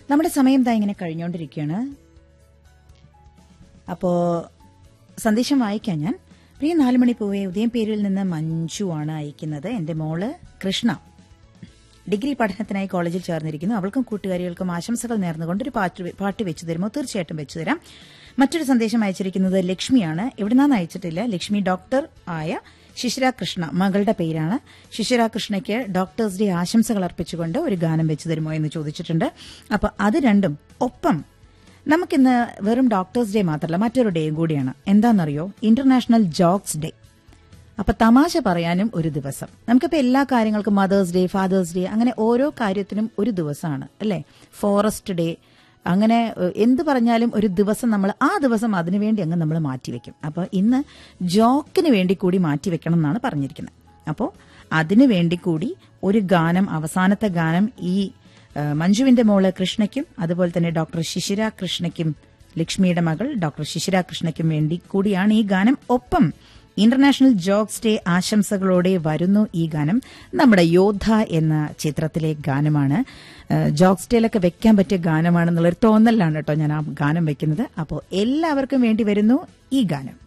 നമ്മുടെ സമയം ദാ ഇങ്ങനെ കഴിഞ്ഞുകൊണ്ടിരിക്കുകയാണ് അപ്പോ സന്ദേശം വായിക്കാം ഞാൻ പ്രിയ നാലുമണി പൂവെ ഉദയം പേരിൽ നിന്ന് മഞ്ജു ആണ് അയക്കുന്നത് എന്റെ മോള് കൃഷ്ണ ഡിഗ്രി പഠനത്തിനായി കോളേജിൽ ചേർന്നിരിക്കുന്നു അവൾക്കും കൂട്ടുകാരികൾക്കും ആശംസകൾ നേർന്നുകൊണ്ട് ഒരു പാട്ട് പാട്ട് വെച്ചു തരുമോ തീർച്ചയായിട്ടും വെച്ചു തരാം മറ്റൊരു സന്ദേശം അയച്ചിരിക്കുന്നത് ലക്ഷ്മിയാണ് എവിടുന്നാന്ന് അയച്ചിട്ടില്ല ലക്ഷ്മി ഡോക്ടർ ആയ ശിശിര കൃഷ്ണ മകളുടെ പേരാണ് ശിശിര കൃഷ്ണയ്ക്ക് ഡോക്ടേഴ്സ് ഡേ ആശംസകൾ അർപ്പിച്ചുകൊണ്ട് ഒരു ഗാനം വെച്ചു തരുമോ എന്ന് ചോദിച്ചിട്ടുണ്ട് അപ്പൊ അത് രണ്ടും ഒപ്പം നമുക്കിന്ന് വെറും ഡോക്ടേഴ്സ് ഡേ മാത്രമല്ല മറ്റൊരു ഡേയും കൂടിയാണ് എന്താണെന്നറിയോ ഇന്റർനാഷണൽ ജോക്സ് ഡേ അപ്പൊ തമാശ പറയാനും ഒരു ദിവസം നമുക്കിപ്പോ എല്ലാ കാര്യങ്ങൾക്കും മദേഴ്സ് ഡേ ഫാദേഴ്സ് ഡേ അങ്ങനെ ഓരോ കാര്യത്തിനും ഒരു ദിവസമാണ് അല്ലെ ഫോറസ്റ്റ് ഡേ അങ്ങനെ ഏഹ്, എന്ത് പറഞ്ഞാലും ഒരു ദിവസം നമ്മൾ ആ ദിവസം അതിനുവേണ്ടി അങ്ങ് നമ്മൾ മാറ്റിവെക്കും അപ്പോൾ ഇന്ന് ജോക്കിന് വേണ്ടി കൂടി മാറ്റിവെക്കണം എന്നാണ് പറഞ്ഞിരിക്കുന്നത് അപ്പോൾ അതിനു വേണ്ടി കൂടി ഒരു ഗാനം അവസാനത്തെ ഗാനം ഈ ഏഹ്, മഞ്ജുവിന്റെ മോള് കൃഷ്ണയ്ക്കും അതുപോലെ തന്നെ ഡോക്ടർ ശിശിര കൃഷ്ണയ്ക്കും ലക്ഷ്മിയുടെ മകൾ ഡോക്ടർ ശിശിര കൃഷ്ണയ്ക്കും വേണ്ടി കൂടിയാണ് ഈ ഗാനം ഒപ്പം ഇന്റർനാഷണൽ ജോക്സ് ഡേ ആശംസകളോടെ വരുന്നു ഈ ഗാനം നമ്മുടെ യോദ്ധ എന്ന ചിത്രത്തിലെ ഗാനമാണ് ഏഹ്, ജോക്സ് ഡേയിലൊക്കെ വെക്കാൻ പറ്റിയ ഗാനമാണെന്നുള്ളൊരു തോന്നലാണ് കേട്ടോ ഞാൻ ആ ഗാനം വെക്കുന്നത് അപ്പോൾ എല്ലാവർക്കും വേണ്ടി വരുന്നു ഈ ഗാനം